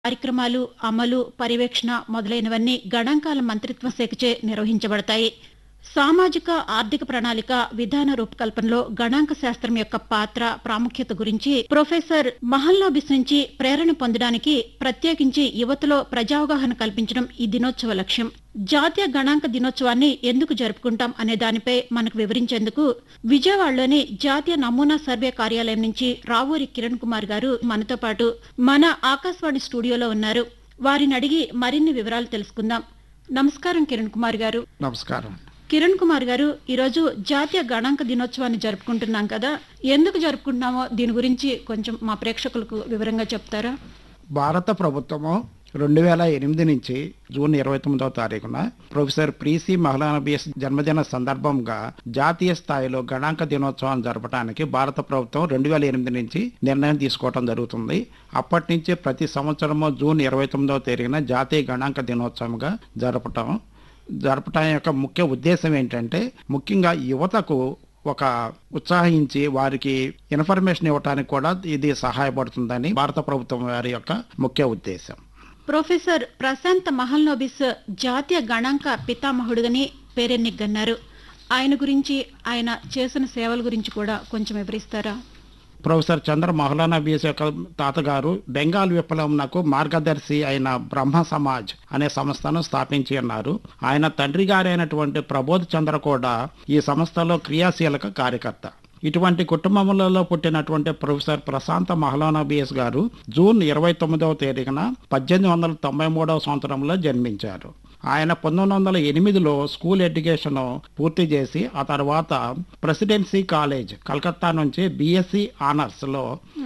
కార్యక్రమాలు అమలు పర్యవేక్షణ మొదలైనవన్నీ గణాంకాల మంత్రిత్వ శాఖచే నిర్వహించబడతాయి సామాజిక ఆర్థిక ప్రణాళిక విధాన రూపకల్పనలో గణాంక శాస్త్రం యొక్క పాత్ర ప్రాముఖ్యత గురించి ప్రొఫెసర్ మహల్నోబిస్ నుంచి ప్రేరణ పొందడానికి ప్రత్యేకించి యువతలో ప్రజావగాహన కల్పించడం ఈ దినోత్సవ లక్ష్యం జాతీయ గణాంక దినోత్సవాన్ని ఎందుకు జరుపుకుంటాం అనే దానిపై మనకు వివరించేందుకు విజయవాడలోని జాతీయ నమూనా సర్వే కార్యాలయం నుంచి రావూరి కిరణ్ కుమార్ గారు మనతో పాటు మన ఆకాశవాణి స్టూడియోలో ఉన్నారు వారిని అడిగి మరిన్ని వివరాలు తెలుసుకుందాం నమస్కారం కిరణ్ కుమార్ గారు నమస్కారం కిరణ్ కుమార్ గారు ఈరోజు జాతీయ గణాంక దినోత్సవాన్ని జరుపుకుంటున్నాం కదా ఎందుకు జరుపుకుంటున్నామో దీని గురించి కొంచెం మా ప్రేక్షకులకు వివరంగా చెప్తారా భారత ప్రభుత్వము రెండు వేల ఎనిమిది నుంచి జూన్ ఇరవై తొమ్మిదవ తారీఖున ప్రొఫెసర్ ప్రీసి మహలానబియస్ జన్మదిన సందర్భంగా జాతీయ స్థాయిలో గణాంక దినోత్సవం జరపడానికి భారత ప్రభుత్వం రెండు వేల ఎనిమిది నుంచి నిర్ణయం తీసుకోవడం జరుగుతుంది అప్పటి నుంచి ప్రతి సంవత్సరము జూన్ ఇరవై తొమ్మిదవ తేదీన జాతీయ గణాంక దినోత్సవంగా జరపటం జరపటం యొక్క ముఖ్య ఉద్దేశం ఏంటంటే ముఖ్యంగా యువతకు ఒక ఉత్సాహించి వారికి ఇన్ఫర్మేషన్ ఇవ్వడానికి కూడా ఇది సహాయపడుతుందని భారత ప్రభుత్వం వారి యొక్క ముఖ్య ఉద్దేశం ప్రొఫెసర్ ప్రశాంత్ మహల్నోబిస్ జాతీయ గణాంక పితామహుడుగని పేరెన్నికన్నారు ఆయన గురించి ఆయన చేసిన సేవల గురించి కూడా కొంచెం వివరిస్తారా ప్రొఫెసర్ చంద్ర మౌలానా బీఎస్ యొక్క తాతగారు బెంగాల్ విప్లవంకు మార్గదర్శి అయిన బ్రహ్మ సమాజ్ అనే సంస్థను స్థాపించి ఉన్నారు ఆయన తండ్రి గారైనటువంటి ప్రబోధ్ చంద్ర కూడా ఈ సంస్థలో క్రియాశీలక కార్యకర్త ఇటువంటి కుటుంబములలో పుట్టినటువంటి ప్రొఫెసర్ ప్రశాంత మహలానా బిఎస్ గారు జూన్ ఇరవై తొమ్మిదవ తేదీన పద్దెనిమిది వందల తొంభై మూడవ సంవత్సరంలో జన్మించారు ఆయన పంతొమ్మిది వందల ఎనిమిదిలో స్కూల్ ఎడ్యుకేషన్ పూర్తి చేసి ఆ తర్వాత ప్రెసిడెన్సీ కాలేజ్ కలకత్తా నుంచి బీఎస్సీ ఆనర్స్లో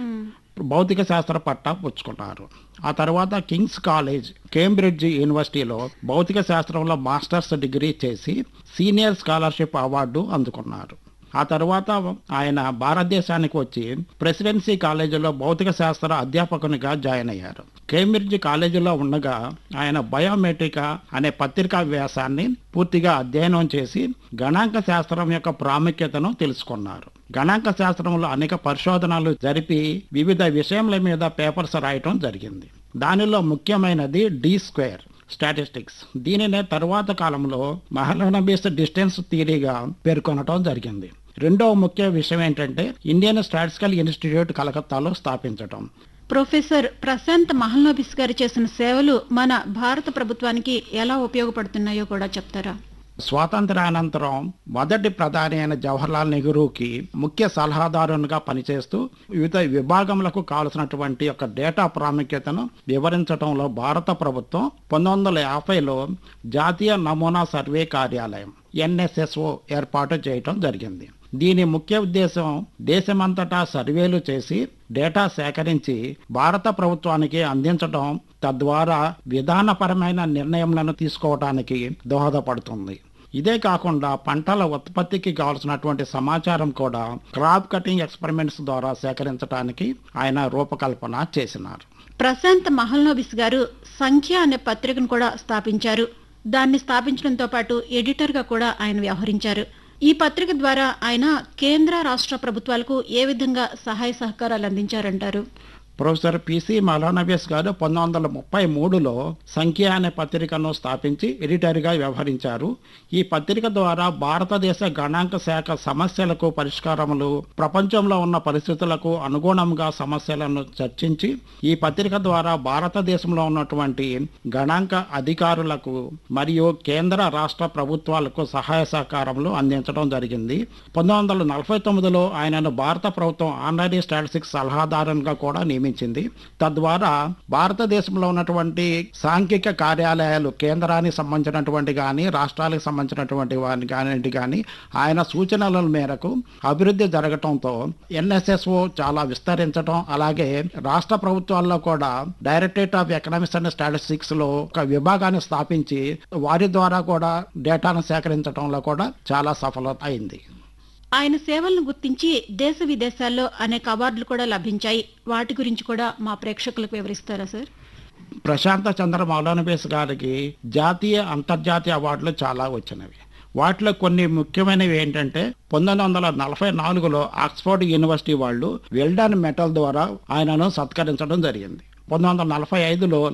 భౌతిక శాస్త్ర పట్టా పుచ్చుకున్నారు ఆ తర్వాత కింగ్స్ కాలేజ్ కేంబ్రిడ్జ్ యూనివర్సిటీలో భౌతిక శాస్త్రంలో మాస్టర్స్ డిగ్రీ చేసి సీనియర్ స్కాలర్షిప్ అవార్డు అందుకున్నారు ఆ తర్వాత ఆయన భారతదేశానికి వచ్చి ప్రెసిడెన్సీ కాలేజీలో భౌతిక శాస్త్ర అధ్యాపకునిగా జాయిన్ అయ్యారు కేంబ్రిడ్జ్ కాలేజీలో ఉండగా ఆయన బయోమెట్రికా అనే పత్రికా వ్యాసాన్ని పూర్తిగా అధ్యయనం చేసి గణాంక శాస్త్రం యొక్క ప్రాముఖ్యతను తెలుసుకున్నారు గణాంక శాస్త్రంలో అనేక పరిశోధనలు జరిపి వివిధ విషయముల మీద పేపర్స్ రాయటం జరిగింది దానిలో ముఖ్యమైనది డి స్క్వేర్ స్టాటిస్టిక్స్ దీనినే తరువాత కాలంలో మహలానా బేస్డ్ డిస్టెన్స్ థియరీగా పేర్కొనటం జరిగింది రెండవ ముఖ్య విషయం ఏంటంటే ఇండియన్ స్టాటిస్టికల్ ఇన్స్టిట్యూట్ కలకత్తాలో స్థాపించటం ప్రొఫెసర్ ప్రశాంత్ మహల్నోబిస్ గారు చేసిన సేవలు మన భారత ప్రభుత్వానికి ఎలా ఉపయోగపడుతున్నాయో కూడా చెప్తారా స్వాతంత్రానంతరం మొదటి ప్రధాని అయిన జవహర్లాల్ నెహ్రూకి ముఖ్య సలహాదారునిగా పనిచేస్తూ వివిధ విభాగములకు కావలసినటువంటి యొక్క డేటా ప్రాముఖ్యతను వివరించడంలో భారత ప్రభుత్వం పంతొమ్మిది వందల యాభైలో జాతీయ నమూనా సర్వే కార్యాలయం ఎన్ఎస్ఎస్ఓ ఏర్పాటు చేయటం జరిగింది దీని ముఖ్య ఉద్దేశం దేశమంతటా సర్వేలు చేసి డేటా సేకరించి భారత ప్రభుత్వానికి అందించడం తద్వారా విధానపరమైన నిర్ణయములను తీసుకోవడానికి దోహదపడుతుంది ఇదే కాకుండా పంటల ఉత్పత్తికి కావాల్సినటువంటి సమాచారం కూడా క్రాప్ కటింగ్ ఎక్స్పెరిమెంట్స్ ద్వారా సేకరించడానికి ఆయన రూపకల్పన చేసినారు ప్రశాంత్ మహల్నోబిస్ గారు సంఖ్య అనే పత్రికను కూడా స్థాపించారు దాన్ని స్థాపించడంతో పాటు ఎడిటర్గా కూడా ఆయన వ్యవహరించారు ఈ పత్రిక ద్వారా ఆయన కేంద్ర రాష్ట్ర ప్రభుత్వాలకు ఏ విధంగా సహాయ సహకారాలు అందించారంటారు ప్రొఫెసర్ పిసి మలానబియస్ గారు పంతొమ్మిది వందల ముప్పై మూడులో సంఖ్య అనే పత్రికను స్థాపించి ఎడిటర్గా వ్యవహరించారు ఈ పత్రిక ద్వారా భారతదేశ గణాంక శాఖ సమస్యలకు పరిష్కారములు ప్రపంచంలో ఉన్న పరిస్థితులకు అనుగుణంగా సమస్యలను చర్చించి ఈ పత్రిక ద్వారా భారతదేశంలో ఉన్నటువంటి గణాంక అధికారులకు మరియు కేంద్ర రాష్ట్ర ప్రభుత్వాలకు సహాయ సహకారములు అందించడం జరిగింది పంతొమ్మిది వందల నలభై తొమ్మిదిలో ఆయనను భారత ప్రభుత్వం ఆనరీ స్టాటిస్టిక్స్ సలహాదారునిగా కూడా నియమించింది నియమించింది తద్వారా భారతదేశంలో ఉన్నటువంటి సాంఘిక కార్యాలయాలు కేంద్రానికి సంబంధించినటువంటి కానీ రాష్ట్రాలకు సంబంధించినటువంటి వారిని కానీ కానీ ఆయన సూచనల మేరకు అభివృద్ధి జరగటంతో ఎన్ఎస్ఎస్ఓ చాలా విస్తరించడం అలాగే రాష్ట్ర ప్రభుత్వాల్లో కూడా directorate of economics and statistics లో ఒక విభాగాన్ని స్థాపించి వారి ద్వారా కూడా డేటాను సేకరించడంలో కూడా చాలా సఫలత అయింది ఆయన సేవలను గుర్తించి దేశ విదేశాల్లో అనేక అవార్డులు కూడా లభించాయి వాటి గురించి కూడా మా ప్రేక్షకులకు వివరిస్తారా సార్ ప్రశాంత చంద్ర మౌలానబేస్ గారికి జాతీయ అంతర్జాతీయ అవార్డులు చాలా వచ్చినవి వాటిలో కొన్ని ముఖ్యమైనవి ఏంటంటే పంతొమ్మిది వందల నలభై నాలుగులో ఆక్స్ఫర్డ్ యూనివర్సిటీ వాళ్ళు వెల్డన్ మెటల్ ద్వారా ఆయనను సత్కరించడం జరిగింది పంతొమ్మిది వందల నలభై ఐదులో